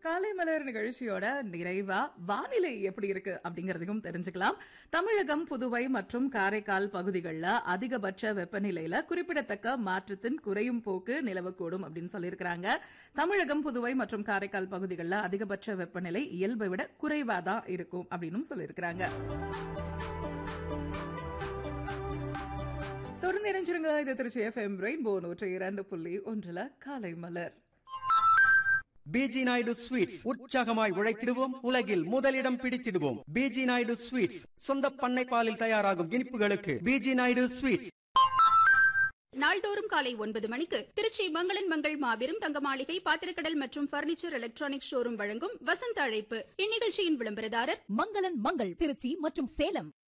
காலை மலர் நிகழ்ச்சியோட நிறைவா வானிலை எப்படி இருக்கு அப்படிங்கறதையும் தெரிஞ்சுக்கலாம் தமிழகம் புதுவை மற்றும் காரைக்கால் பகுதிகளில் அதிகபட்ச வெப்பநிலையில குறிப்பிடத்தக்க மாற்றத்தின் குறையும் போக்கு நிலவக்கூடும் அப்படின்னு சொல்லியிருக்கிறாங்க தமிழகம் புதுவை மற்றும் காரைக்கால் பகுதிகளில் அதிகபட்ச வெப்பநிலை இயல்பை விட குறைவா தான் இருக்கும் அப்படின்னு சொல்லியிருக்கிறாங்க தொடர்ந்து இணைஞ்சிருங்க இது திருச்சி எஃப்எம் ரெயின்போ நூற்றி இரண்டு புள்ளி ஒன்றுல காலை மலர் பிஜி நாயுடு ஸ்வீட்ஸ் உற்சாகமாய் உழைத்திடுவோம் உலகில் முதலிடம் பிடித்திடுவோம் பிஜி நாயுடு ஸ்வீட்ஸ் சொந்த பண்ணை பாலில் தயாராகும் இனிப்புகளுக்கு பிஜி நாயுடு ஸ்வீட்ஸ் நாள்தோறும் காலை ஒன்பது மணிக்கு திருச்சி மங்களன் மங்கள் மாபெரும் தங்க மாளிகை பாத்திரக்கடல் மற்றும் பர்னிச்சர் எலக்ட்ரானிக் ஷோரூம் வழங்கும் வசந்த அழைப்பு இந்நிகழ்ச்சியின் விளம்பரதாரர் மங்களன் மங்கள் திருச்சி மற்றும் சேலம்